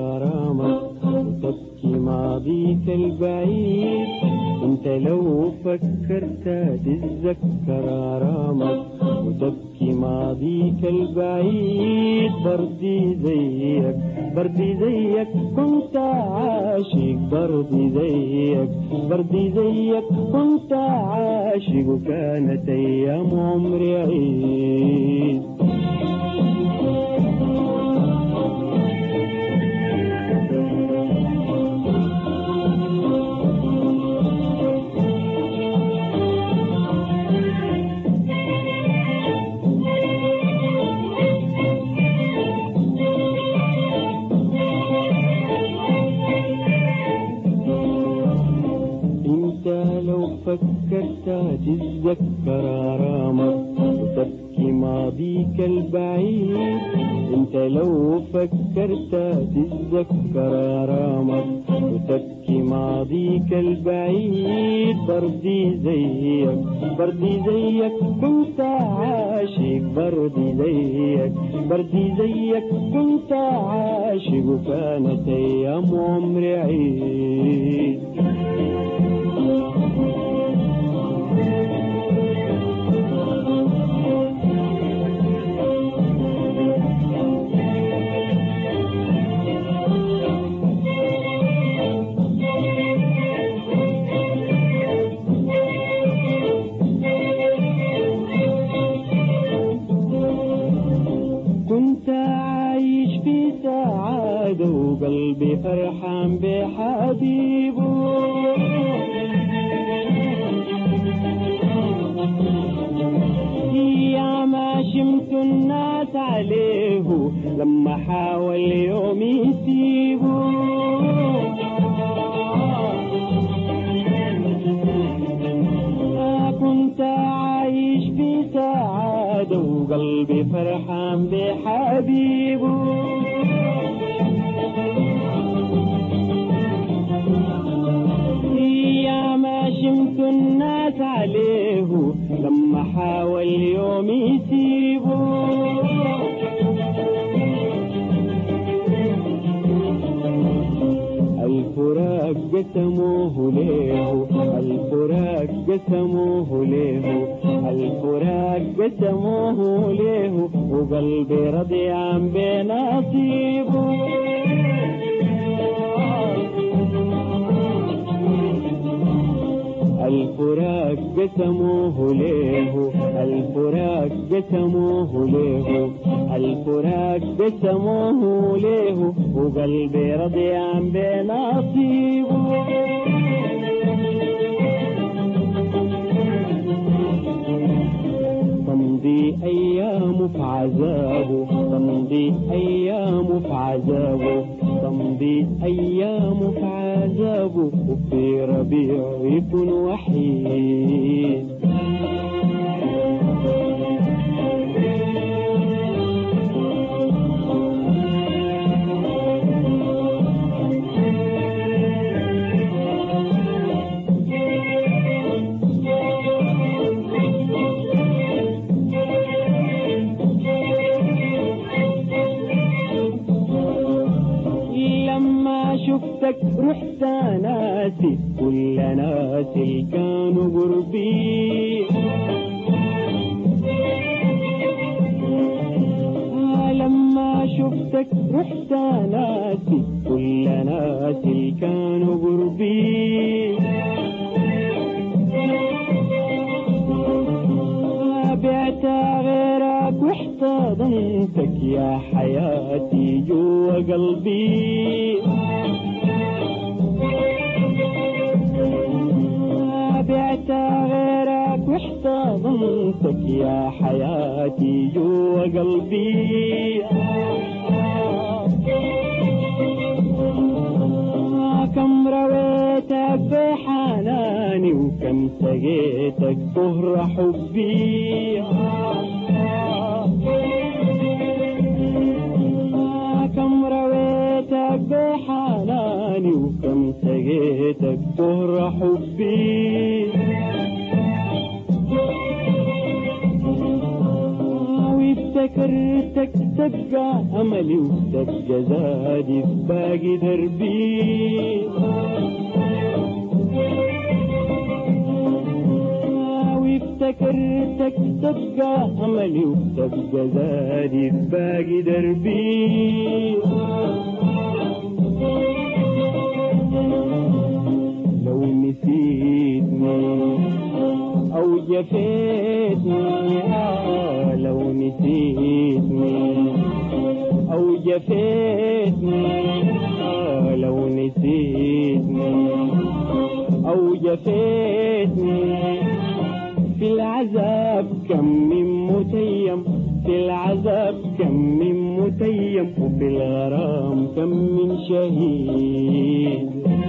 غرامك وتبكي ماضيك البعيد انت لو فكرت تتذكر غرامك وتبكي ماضيك البعيد بردي زيك بردي زيك كنت عاشق بردي زيك بردي زيك كنت عاشق وكانت ايام عمري عيد انت لو فكرت تتذكر غرامك وتبكي ماضيك البعيد انت لو فكرت تتذكر غرامك وتبكي ماضيك البعيد بردي زيك بردي زيك كنت عاشق بردي زيك بردي زيك كنت عاشق وكانت ايام عمري عيد كنت عايش في سعادة وقلبي فرحان بحبيبه يا ما شمت الناس عليه لما حاول يوم يسيبه كنت عايش في سعادة وقلبي فرحان بحبيبه يا ما شمت الناس عليه لما حاول يوم يسيبه الفراق قسموه ليه الفراق قسموه ليه الفراق قسموه ليه وقلبي رضي عن بنصيبه الفراق قسموه ليه الفراق قسموه ليه الفراق قسموه ليه وقلبي رضي عن بنصيبه تمضي أيام في عذابه تمضي أيام في عذابه تمضي أيام في عذابه وفي ربيع يكون وحيد لما شفتك رحت ناسي كل ناس اللي كانوا قربي لما شفتك رحت ناسي كل ناس اللي كانوا قربي بعت غيرك واحتضنتك يا حياتي جوا قلبي بعت غيرك واحتضنتك يا حياتي جوا قلبي كم رويتك بحناني وكم سقيتك طهر حبي كم رويتك بحناني وكم سقيتك طهر حبي افتكرتك تبقى املي وتبقى زادي في باقي دربي وافتكرتك تبقى املي وتبقى زادي في باقي دربي لو نسيتني او جفيتني آه لو نسيتني او جفيتني آه لو نسيتني او جفيتني في العذاب كم من متيم في العذاب كم من متيم وفي الغرام كم من شهيد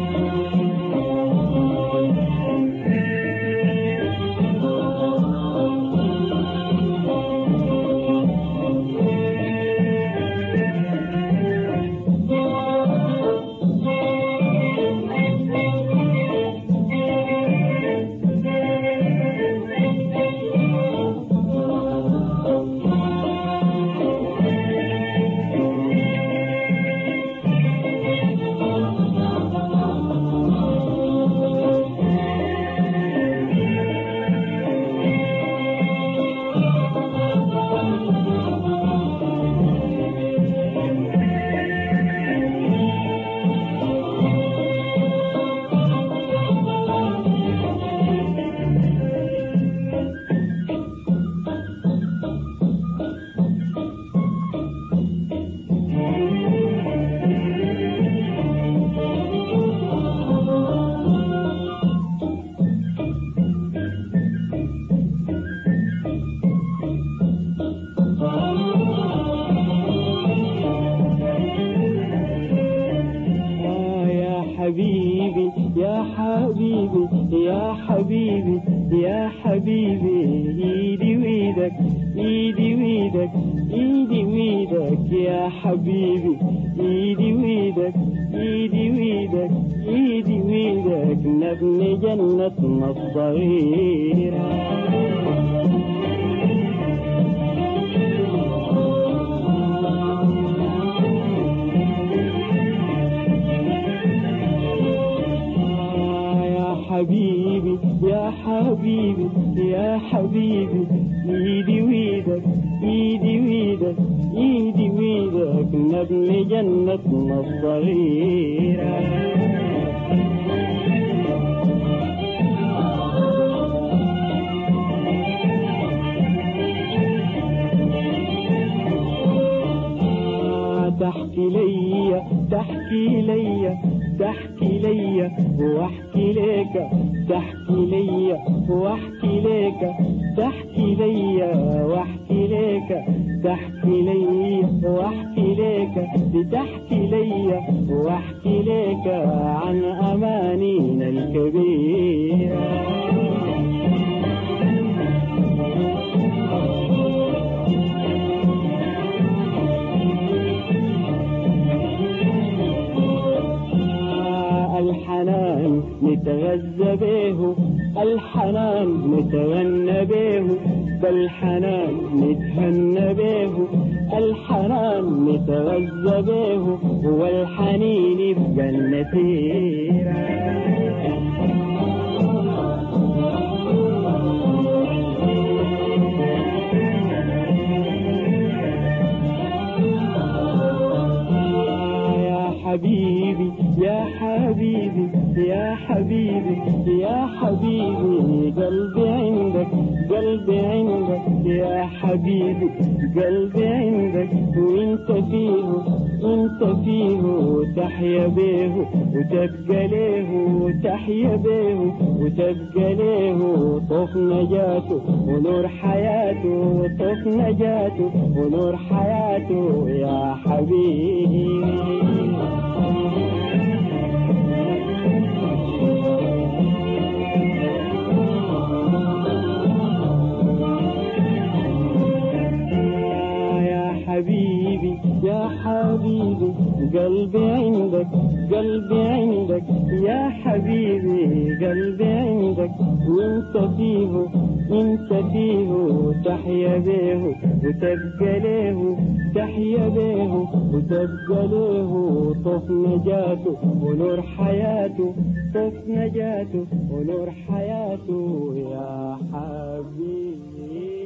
آه يا حبيبي يا حبيبي يا حبيبي يا حبيبي ايدي ويدك ايدي ويدك ايدي ويدك يا حبيبي ايدي ويدك ايدي ويدك ايدي ويدك نبني جنتنا الصغيره آه يا حبيبي يا حبيبي يا حبيبي ايدي ويدك ايدي ويدك ايدي ويدك نبني جنتنا الصغيره تحكي ليا تحكي ليا تحكي ليا واحكي ليك تحكي ليا واحكي ليك تحكي ليا واحكي ليك تحكي ليا واحكي ليك بتحكي ليا واحكي ليك عن امانينا الكبيره الحنان نتغذى به الحنان نتغنى به بالحنان نتهنى به الحنان نتغذى به والحنين يبقى النسيره يا حبيبي يا حبيبي يا حبيبي يا حبيبي قلبي عندك قلبي عندك يا حبيبي قلبي عندك وانت فيه انت فيه تحيا بيه وتبقى ليه وتحيا بيه وتبقى ليه طف نجاته ونور حياته طف نجاته ونور حياته يا حبيبي يا حبيبي يا حبيبي قلبي عندك قلبي عندك يا حبيبي قلبي عندك وانت فيه انت فيه تحيا بيه وتبقى له تحيا بيه وتبقى له طف نجاته ونور حياته طف نجاته ونور حياته يا حبيبي